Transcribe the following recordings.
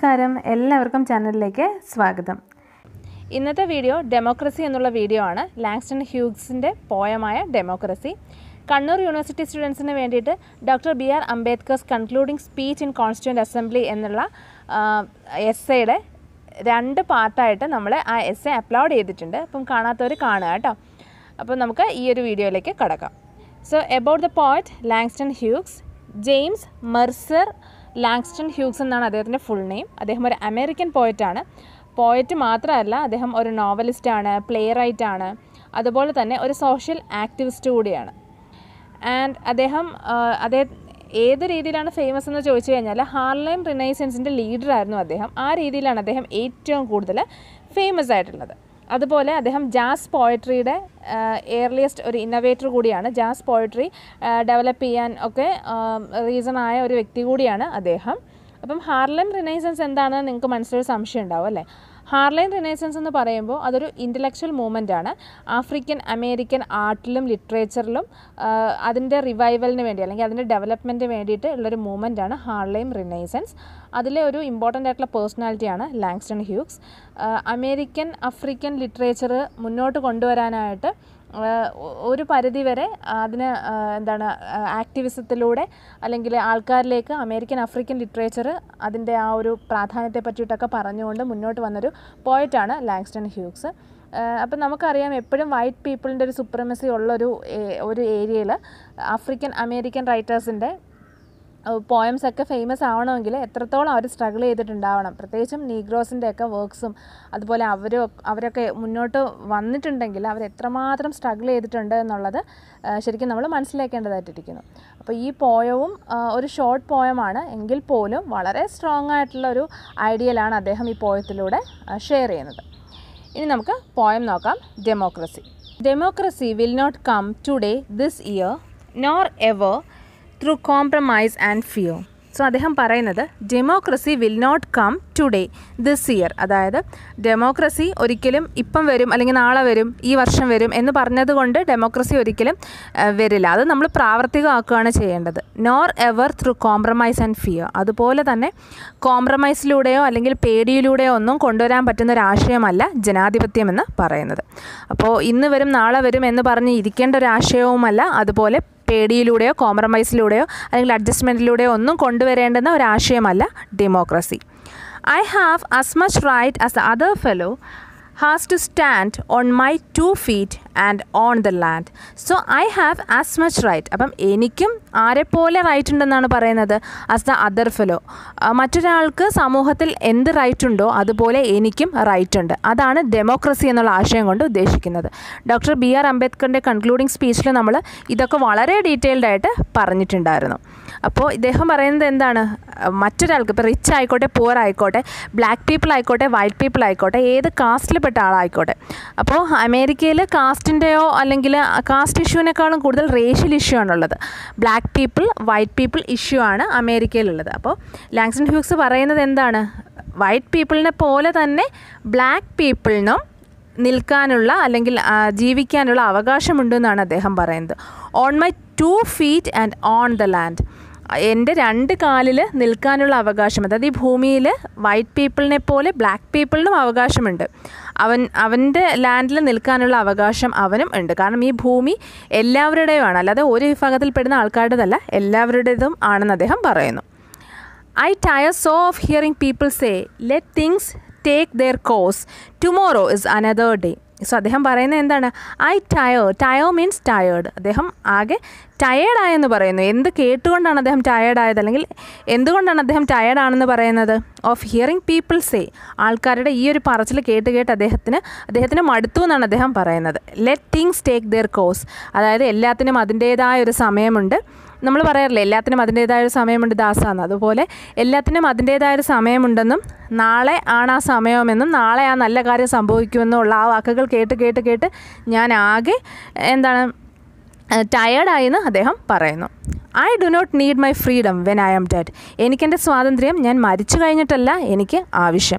നമസ്കാരം എല്ലാവർക്കും ചാനലിലേക്ക് സ്വാഗതം ഇന്നത്തെ വീഡിയോ ഡെമോക്രസി എന്നുള്ള വീഡിയോ ആണ് ലാങ്സ്റ്റൺ ഹ്യൂഗ്സിൻ്റെ പോയമായ ഡെമോക്രസി കണ്ണൂർ യൂണിവേഴ്സിറ്റി സ്റ്റുഡൻസിന് വേണ്ടിയിട്ട് ഡോക്ടർ ബി ആർ അംബേദ്കേഴ്സ് concluding speech in constituent assembly എന്നുള്ള എസ്സയുടെ രണ്ട് പാർട്ടായിട്ട് നമ്മൾ ആ എസ്സെ അപ്ലോഡ് ചെയ്തിട്ടുണ്ട് അപ്പം കാണാത്തവർ കാണുക കേട്ടോ അപ്പോൾ നമുക്ക് ഈ ഒരു വീഡിയോയിലേക്ക് കടക്കാം so about the poet Langston Hughes James Mercer Langston Hughes എന്നാണ് അദ്ദേഹത്തിൻ്റെ ഫുൾ നെയിം അദ്ദേഹം ഒരു അമേരിക്കൻ പോയറ്റാണ് പോയറ്റ് മാത്രമല്ല അദ്ദേഹം ഒരു നോവലിസ്റ്റാണ് പ്ലേ റൈറ്റാണ് അതുപോലെ തന്നെ ഒരു സോഷ്യൽ ആക്ടിവിസ്റ്റ് കൂടിയാണ് ആൻഡ് അദ്ദേഹം അദ്ദേഹം ഏത് രീതിയിലാണ് ഫേമസ് എന്ന് ചോദിച്ചു കഴിഞ്ഞാൽ ഹാർലൈം റിനൈസൻസിൻ്റെ ലീഡറായിരുന്നു അദ്ദേഹം ആ രീതിയിലാണ് അദ്ദേഹം ഏറ്റവും കൂടുതൽ ഫേമസ് ആയിട്ടുള്ളത് അതുപോലെ അദ്ദേഹം ജാസ് പോയട്രിയുടെ എയർലിയസ്റ്റ് ഒരു ഇന്നോവേറ്റർ കൂടിയാണ് ജാസ് പോയട്രി ഡെവലപ്പ് ചെയ്യാൻ ഒക്കെ റീസൺ ആയ ഒരു വ്യക്തി കൂടിയാണ് അദ്ദേഹം അപ്പം ഹാർലം റിനൈസൻസ് എന്താണെന്ന് നിങ്ങൾക്ക് മനസ്സിലൊരു സംശയം ഉണ്ടാവും അല്ലേ ഹാർലൈൻ റിനൈസൻസ് എന്ന് പറയുമ്പോൾ അതൊരു ഇൻ്റലക്ച്വൽ മൂവ്മെൻ്റ് ആണ് ആഫ്രിക്കൻ അമേരിക്കൻ ആർട്ടിലും ലിറ്ററേച്ചറിലും അതിൻ്റെ റിവൈവലിന് വേണ്ടി അല്ലെങ്കിൽ അതിൻ്റെ ഡെവലപ്മെൻറ്റിന് വേണ്ടിയിട്ട് ഉള്ളൊരു മൂവ്മെൻ്റ് ആണ് ഹാർലൈം റിനൈസൻസ് അതിലെ ഒരു ഇമ്പോർട്ടൻ്റ് ആയിട്ടുള്ള പേഴ്സണാലിറ്റിയാണ് Langston Hughes American African literature മുന്നോട്ട് കൊണ്ടുവരാനായിട്ട് ഒരു പരിധിവരെ അതിന് എന്താണ് ആക്ടിവിസത്തിലൂടെ അല്ലെങ്കിൽ ആൾക്കാരിലേക്ക് അമേരിക്കൻ ആഫ്രിക്കൻ ലിറ്ററേച്ചർ അതിൻ്റെ ആ ഒരു പ്രാധാന്യത്തെ പറ്റിയിട്ടൊക്കെ പറഞ്ഞുകൊണ്ട് മുന്നോട്ട് വന്നൊരു പോയറ്റാണ് ലാങ്സ്റ്റൺ ഹ്യൂഗ്സ് അപ്പം നമുക്കറിയാം എപ്പോഴും വൈറ്റ് പീപ്പിളിൻ്റെ ഒരു സുപ്രമസി ഉള്ളൊരു ഒരു ഏരിയയിൽ ആഫ്രിക്കൻ അമേരിക്കൻ റൈറ്റേഴ്സിൻ്റെ പോയംസ് ഒക്കെ ഫേമസ് ആവണമെങ്കിൽ എത്രത്തോളം അവർ സ്ട്രഗിൾ ചെയ്തിട്ടുണ്ടാവണം പ്രത്യേകിച്ചും നീഗ്രോസിൻ്റെ ഒക്കെ വർക്ക്സും അതുപോലെ അവർ അവരൊക്കെ മുന്നോട്ട് വന്നിട്ടുണ്ടെങ്കിൽ അവർ എത്രമാത്രം സ്ട്രഗിൾ ചെയ്തിട്ടുണ്ട് എന്നുള്ളത് ശരിക്കും നമ്മൾ മനസ്സിലാക്കേണ്ടതായിട്ടിരിക്കുന്നു അപ്പോൾ ഈ പോയവും ഒരു ഷോർട്ട് പോയമാണ് എങ്കിൽ പോലും വളരെ സ്ട്രോങ് ആയിട്ടുള്ള ഒരു ഐഡിയലാണ് അദ്ദേഹം ഈ പോയത്തിലൂടെ ഷെയർ ചെയ്യുന്നത് ഇനി നമുക്ക് പോയം നോക്കാം democracy democracy will not come today this year nor ever through compromise and fear so അദ്ദേഹം പറയുന്നത് democracy will not come today this year അതായത് ഡെമോക്രസി ഒരിക്കലും ഇപ്പം വരും അല്ലെങ്കിൽ നാളെ വരും ഈ വർഷം വരും എന്ന് പറഞ്ഞതുകൊണ്ട് ഡെമോക്രസി ഒരിക്കലും വരില്ല അത് നമ്മൾ പ്രാവർത്തികമാക്കുകയാണ് ചെയ്യേണ്ടത് nor ever through compromise and fear അതുപോലെ തന്നെ കോംപ്രമൈസിലൂടെയോ അല്ലെങ്കിൽ പേടിയിലൂടെയോ ഒന്നും കൊണ്ടുവരാൻ പറ്റുന്ന ഒരു ആശയമല്ല ജനാധിപത്യം എന്ന് പറയുന്നത് അപ്പോൾ ഇന്ന് വരും നാളെ വരും എന്ന് പറഞ്ഞ് ഇരിക്കേണ്ട ഒരു ആശയവുമല്ല അതുപോലെ പേടിയിലൂടെയോ കോംപ്രമൈസിലൂടെയോ അല്ലെങ്കിൽ അഡ്ജസ്റ്റ്മെൻറ്റിലൂടെയോ ഒന്നും കൊണ്ടുവരേണ്ടുന്ന ഒരാശയമല്ല democracy I have as much right as the other fellow has to stand on my two feet and on the land so I have as much right അപ്പം എനിക്കും ആരെപ്പോലെ റൈറ്റ് ഉണ്ടെന്നാണ് പറയുന്നത് ആസ് ദ അതർ ഫെലോ മറ്റൊരാൾക്ക് സമൂഹത്തിൽ എന്ത് right ഉണ്ടോ അതുപോലെ എനിക്കും റൈറ്റ് ഉണ്ട് അതാണ് ഡെമോക്രസി എന്നുള്ള ആശയം കൊണ്ട് ഉദ്ദേശിക്കുന്നത് ഡോക്ടർ ബി ആർ അംബേദ്കറിൻ്റെ കൺക്ലൂഡിംഗ് സ്പീച്ചിൽ നമ്മൾ ഇതൊക്കെ വളരെ ഡീറ്റെയിൽഡ് ആയിട്ട് പറഞ്ഞിട്ടുണ്ടായിരുന്നു അപ്പോൾ ഇദ്ദേഹം പറയുന്നത് എന്താണ് മറ്റൊരാൾക്ക് ഇപ്പോൾ റിച്ച് ആയിക്കോട്ടെ പുവർ ആയിക്കോട്ടെ ബ്ലാക്ക് പീപ്പിൾ ആയിക്കോട്ടെ വൈറ്റ് പീപ്പിൾ ആയിക്കോട്ടെ ഏത് കാസ്റ്റിൽപ്പെട്ട ആളായിക്കോട്ടെ അപ്പോൾ അമേരിക്കയിൽ കാസ്റ്റിൻ്റെയോ അല്ലെങ്കിൽ കാസ്റ്റ് ഇഷ്യൂവിനേക്കാളും കൂടുതൽ റേഷ്യൽ ഇഷ്യൂ ആണുള്ളത് black people white people issue ആണ് അമേരിക്കയിലുള്ളത് അപ്പോൾ ലാങ്സൺ ഹ്യൂക്സ് പറയുന്നത് എന്താണ് വൈറ്റ് പീപ്പിളിനെ പോലെ തന്നെ ബ്ലാക്ക് പീപ്പിളിനും നിൽക്കാനുള്ള അല്ലെങ്കിൽ ജീവിക്കാനുള്ള അവകാശമുണ്ടെന്നാണ് അദ്ദേഹം പറയുന്നത് on my two feet and on the land എൻ്റെ രണ്ട് കാലിൽ നിൽക്കാനുള്ള അവകാശം അതായത് ഈ ഭൂമിയിൽ വൈറ്റ് പീപ്പിളിനെ പോലെ ബ്ലാക്ക് പീപ്പിളിനും അവകാശമുണ്ട് അവൻ അവൻ്റെ ലാൻഡിൽ നിൽക്കാനുള്ള അവകാശം അവനും ഉണ്ട് കാരണം ഈ ഭൂമി എല്ലാവരുടെയുമാണ് അല്ലാതെ ഒരു വിഭാഗത്തിൽപ്പെടുന്ന ആൾക്കാരുടേതല്ല എല്ലാവരുടേതും ആണെന്ന് അദ്ദേഹം പറയുന്നു I tire so of hearing people say let things take their course tomorrow is another day so അദ്ദേഹം പറയുന്നത് എന്താണ് I tire tire means tired അദ്ദേഹം ആകെ ടയേർഡായെന്ന് പറയുന്നു എന്ത് കേട്ടുകൊണ്ടാണ് അദ്ദേഹം ടയേർഡായത് അല്ലെങ്കിൽ എന്തുകൊണ്ടാണ് അദ്ദേഹം ടയേർഡാണെന്ന് പറയുന്നത് ഓഫ് ഹിയറിംഗ് പീപ്പിൾ സേ ആൾക്കാരുടെ ഈ ഒരു പറച്ചിൽ കേട്ട് കേട്ട് അദ്ദേഹത്തിന് അദ്ദേഹത്തിന് മടുത്തു എന്നാണ് അദ്ദേഹം പറയുന്നത് let things take their course അതായത് എല്ലാത്തിനും അതിൻ്റേതായ ഒരു സമയമുണ്ട് നമ്മൾ പറയാറില്ലേ എല്ലാത്തിനും അതിൻ്റേതായ ഒരു സമയമുണ്ട് ദാസാന്ന് അതുപോലെ എല്ലാത്തിനും അതിൻ്റേതായ ഒരു സമയമുണ്ടെന്നും നാളെ ആണ് ആ സമയമെന്നും നാളെ ആ നല്ല കാര്യം സംഭവിക്കുമെന്നും ഉള്ള ആ വാക്കുകൾ കേട്ട് കേട്ട് കേട്ട് ഞാൻ ആകെ എന്താണ് ടയേർഡായെന്ന് അദ്ദേഹം പറയുന്നു I do not need my freedom when I am dead എനിക്കെൻ്റെ സ്വാതന്ത്ര്യം ഞാൻ മരിച്ചു കഴിഞ്ഞിട്ടല്ല എനിക്ക് ആവശ്യം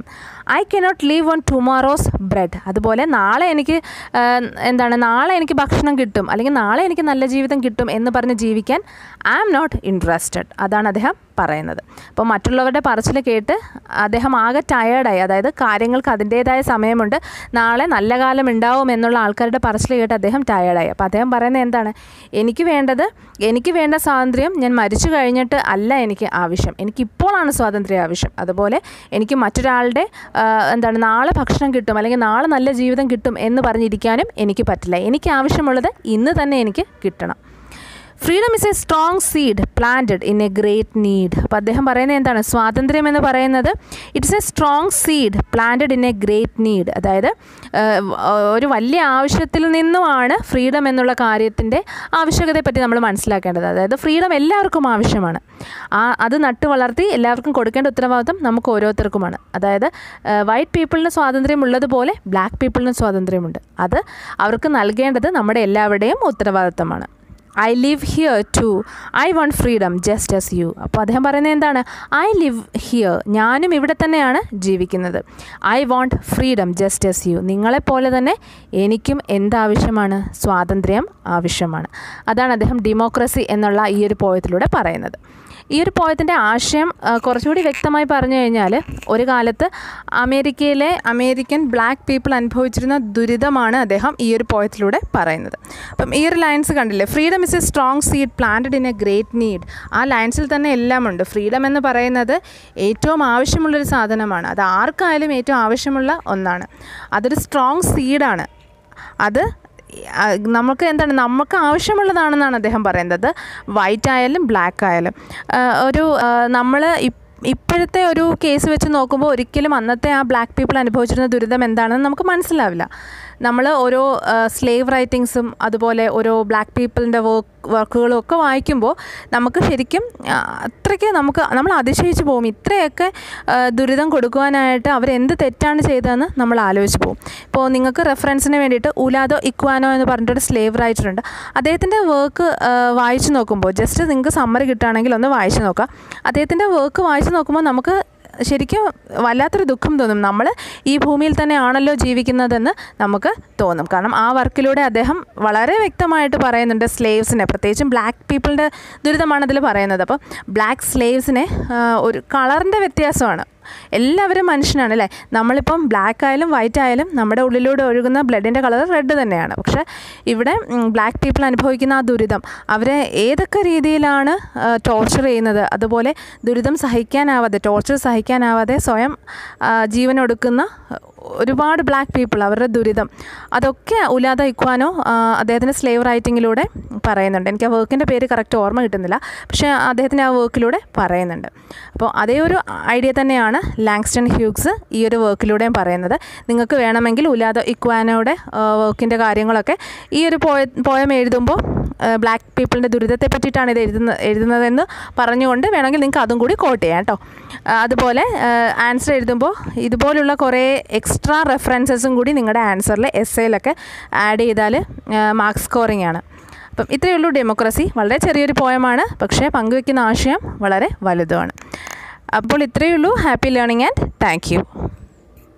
I cannot live on tomorrow's bread അതുപോലെ നാളെ എനിക്ക് ആ, എന്താണ് നാളെ എനിക്ക് ഭക്ഷണം കിട്ടും അല്ലെങ്കിൽ നാളെ എനിക്ക് നല്ല ജീവിതം കിട്ടും എന്ന് പറഞ്ഞ് ജീവിക്കാൻ ഐ ആം നോട്ട് ഇൻട്രസ്റ്റഡ് അതാണ് അദ്ദേഹം പറയുന്നത് അപ്പോൾ മറ്റുള്ളവരുടെ പറച്ചിൽ കേട്ട് അദ്ദേഹം ആകെ ടയേർഡായി അതായത് കാര്യങ്ങൾക്ക് അതിൻ്റേതായ സമയമുണ്ട് നാളെ നല്ല കാലം ഉണ്ടാവും എന്നുള്ള ആൾക്കാരുടെ പറച്ചിൽ കേട്ട് അദ്ദേഹം ടയേർഡായി അപ്പോൾ അദ്ദേഹം പറയുന്നത് എന്താണ് എനിക്ക് വേണ്ടത് എനിക്ക് വേണ്ട സ്വാതന്ത്ര്യം ഞാൻ മരിച്ചു കഴിഞ്ഞിട്ട് അല്ല എനിക്ക് ആവശ്യം എനിക്കിപ്പോഴാണ് സ്വാതന്ത്ര്യം ആവശ്യം അതുപോലെ എനിക്ക് മറ്റൊരാളുടെ ആ, എന്താണ് നാളെ ഭക്ഷണം കിട്ടും അല്ലെങ്കിൽ നാളെ നല്ല ജീവിതം കിട്ടും എന്ന് പറഞ്ഞിരിക്കാനും എനിക്ക് പറ്റില്ല എനിക്ക് ആവശ്യമുള്ളത് ഇന്ന് തന്നെ എനിക്ക് കിട്ടണം freedom is a strong seed planted in a great need അപ്പോൾ അദ്ദേഹം പറയുന്നത് എന്താണ് സ്വാതന്ത്ര്യം എന്ന് പറയുന്നത് it's a strong seed planted in a great need അതായത് ആഹ്, ഒരു വലിയ ആവശ്യത്തിൽ നിന്നുമാണ് ഫ്രീഡം എന്നുള്ള കാര്യത്തിൻ്റെ ആവശ്യകതയെപ്പറ്റി നമ്മൾ മനസ്സിലാക്കേണ്ടത് അതായത് ഫ്രീഡം എല്ലാവർക്കും ആവശ്യമാണ് ആ അത് നട്ടു വളർത്തി എല്ലാവർക്കും കൊടുക്കേണ്ട ഉത്തരവാദിത്വം നമുക്ക് ഓരോരുത്തർക്കുമാണ് അതായത് വൈറ്റ് പീപ്പിളിന് സ്വാതന്ത്ര്യം ഉള്ളതുപോലെ ബ്ലാക്ക് പീപ്പിളിന് സ്വാതന്ത്ര്യമുണ്ട് അത് അവർക്ക് നൽകേണ്ടത് നമ്മുടെ എല്ലാവരുടെയും ഉത്തരവാദിത്തമാണ് I live here too I want freedom just as you അപ്പോൾ അദ്ദേഹം പറയുന്നത് എന്താണ് ഐ ലിവ് ഹിയർ ഞാനും ഇവിടെ തന്നെയാണ് ജീവിക്കുന്നത് I want freedom just as you നിങ്ങളെപ്പോലെ തന്നെ എനിക്കും എന്താവശ്യമാണ് സ്വാതന്ത്ര്യം ആവശ്യമാണ് അതാണ് അദ്ദേഹം ഡെമോക്രസി എന്നുള്ള ഈ ഒരു പോയത്തിലൂടെ പറയുന്നത് ഈ ഒരു പോയത്തിൻ്റെ ആശയം ആ, കുറച്ചുകൂടി വ്യക്തമായി പറഞ്ഞു കഴിഞ്ഞാൽ ഒരു കാലത്ത് അമേരിക്കയിലെ അമേരിക്കൻ ബ്ലാക്ക് പീപ്പിൾ അനുഭവിച്ചിരുന്ന ദുരിതമാണ് അദ്ദേഹം ഈ ഒരു പോയത്തിലൂടെ പറയുന്നത് അപ്പം ഈ ഒരു ലൈൻസ് കണ്ടില്ലേ freedom is a strong seed planted in a great need ആ ലൈൻസിൽ തന്നെ എല്ലാം ഉണ്ട് ഫ്രീഡം എന്ന് പറയുന്നത് ഏറ്റവും ആവശ്യമുള്ളൊരു സാധനമാണ് അത് ആർക്കായാലും ഏറ്റവും ആവശ്യമുള്ള ഒന്നാണ് അതൊരു സ്ട്രോങ് സീഡാണ് അത് ആ, നമുക്ക് എന്താണ് നമുക്ക് ആവശ്യമുള്ളതാണെന്നാണ് അദ്ദേഹം പറയുന്നത് വൈറ്റ് ആയാലും ബ്ലാക്ക് ആയാലും ആ, ഒരു നമ്മൾ ഇപ്പോഴത്തെ ഒരു കേസ് വെച്ച് നോക്കുമ്പോൾ ഒരിക്കലും അന്നത്തെ ആ ബ്ലാക്ക് പീപ്പിൾ അനുഭവിച്ചിരുന്ന ദുരിതം എന്താണെന്ന് നമുക്ക് മനസ്സിലാവില്ല നമ്മൾ ഓരോ സ്ലേവ് റൈറ്റിങ്സും അതുപോലെ ഓരോ ബ്ലാക്ക് പീപ്പിളിൻ്റെ വർക്ക് വർക്കുകളും ഒക്കെ വായിക്കുമ്പോൾ നമുക്ക് ശരിക്കും ആ, അത്രയ്ക്ക് നമുക്ക് നമ്മൾ അതിശയിച്ച് പോകും ഇത്രയൊക്കെ ആ, ദുരിതം കൊടുക്കുവാനായിട്ട് അവരെന്ത് തെറ്റാണ് ചെയ്തതെന്ന് നമ്മൾ ആലോചിച്ച് പോകും ഇപ്പോൾ നിങ്ങൾക്ക് റെഫറൻസിന് വേണ്ടിയിട്ട് ഉലാദോ ഇക്വാനോ എന്ന് പറഞ്ഞിട്ടൊരു സ്ലേവ് റൈറ്റർ ഉണ്ട് അദ്ദേഹത്തിൻ്റെ വർക്ക് വായിച്ച് നോക്കുമ്പോൾ ജസ്റ്റ് നിങ്ങൾക്ക് സമ്മറി കിട്ടുകയാണെങ്കിൽ ഒന്ന് വായിച്ച് നോക്കാം അദ്ദേഹത്തിൻ്റെ വർക്ക് വായിച്ച് നോക്കുമ്പോൾ നമുക്ക് ശരിക്കും വല്ലാത്തൊരു ദുഃഖം തോന്നും നമ്മൾ ഈ ഭൂമിയിൽ തന്നെ ആണല്ലോ ജീവിക്കുന്നതെന്ന് നമുക്ക് തോന്നും കാരണം ആ വർക്കിലൂടെ അദ്ദേഹം വളരെ വ്യക്തമായിട്ട് പറയുന്നുണ്ട് സ്ലേവ്സിനെ പ്രത്യേകിച്ചും ബ്ലാക്ക് പീപ്പിളിൻ്റെ ദുരിതമാണ് അതിൽ പറയുന്നത് അപ്പോൾ ബ്ലാക്ക് സ്ലേവ്സിനെ ഒരു കളറിൻ്റെ വ്യത്യാസമാണ് എല്ലാവരും മനുഷ്യനാണ് അല്ലേ നമ്മളിപ്പം ബ്ലാക്ക് ആയാലും വൈറ്റ് ആയാലും നമ്മുടെ ഉള്ളിലൂടെ ഒഴുകുന്ന ബ്ലഡിൻ്റെ കളർ റെഡ് തന്നെയാണ് പക്ഷേ ഇവിടെ ബ്ലാക്ക് പീപ്പിൾ അനുഭവിക്കുന്ന ആ ദുരിതം അവരെ ഏതൊക്കെ രീതിയിലാണ് ടോർച്ചർ ചെയ്യുന്നത് അതുപോലെ ദുരിതം സഹിക്കാനാവാതെ ടോർച്ചർ സഹിക്കാനാവാതെ സ്വയം ആ, ജീവനൊടുക്കുന്ന ഒരുപാട് ബ്ലാക്ക് പീപ്പിൾ അവരുടെ ദുരിതം അതൊക്കെ ഉലാദ ഇക്വാനോ ആ, അദ്ദേഹത്തിൻ്റെ സ്ലേവ് റൈറ്റിങ്ങിലൂടെ പറയുന്നുണ്ട് എനിക്ക് ആ വർക്കിൻ്റെ പേര് കറക്റ്റ് ഓർമ്മ കിട്ടുന്നില്ല പക്ഷേ അദ്ദേഹത്തിൻ്റെ ആ വർക്കിലൂടെ പറയുന്നുണ്ട് അപ്പോൾ അതേ ഒരു ഐഡിയ തന്നെയാണ് ലാങ്സ്റ്റൺ ഹ്യൂഗ്സ് ഈ ഒരു വർക്കിലൂടെയും പറയുന്നത് നിങ്ങൾക്ക് വേണമെങ്കിൽ ഉലാദ ഇക്വാനോയുടെ വർക്കിൻ്റെ കാര്യങ്ങളൊക്കെ ഈ ഒരു പോയ പോയം എഴുതുമ്പോൾ ബ്ലാക്ക് പീപ്പിളിൻ്റെ ദുരിതത്തെ പറ്റിയിട്ടാണ് ഇത് എഴുതുന്ന എഴുതുന്നതെന്ന് പറഞ്ഞുകൊണ്ട് വേണമെങ്കിൽ നിങ്ങൾക്ക് അതും കൂടി കോട്ട് ചെയ്യാം കേട്ടോ ആ, അതുപോലെ ആൻസർ എഴുതുമ്പോൾ ഇതുപോലുള്ള കുറേ എക്സ്ട്രാ റെഫറൻസസും കൂടി നിങ്ങളുടെ ആൻസറിൽ എസ് എയിലൊക്കെ ആഡ് ചെയ്താൽ മാർക്ക് സ്കോറിംഗ് ആണ് അപ്പം ഇത്രയേ ഉള്ളൂ ഡെമോക്രസി വളരെ ചെറിയൊരു പോയമാണ് പക്ഷേ പങ്കുവെക്കുന്ന ആശയം വളരെ വലുതുമാണ് അപ്പോൾ ഇത്രയേ ഉള്ളൂ happy learning and thank U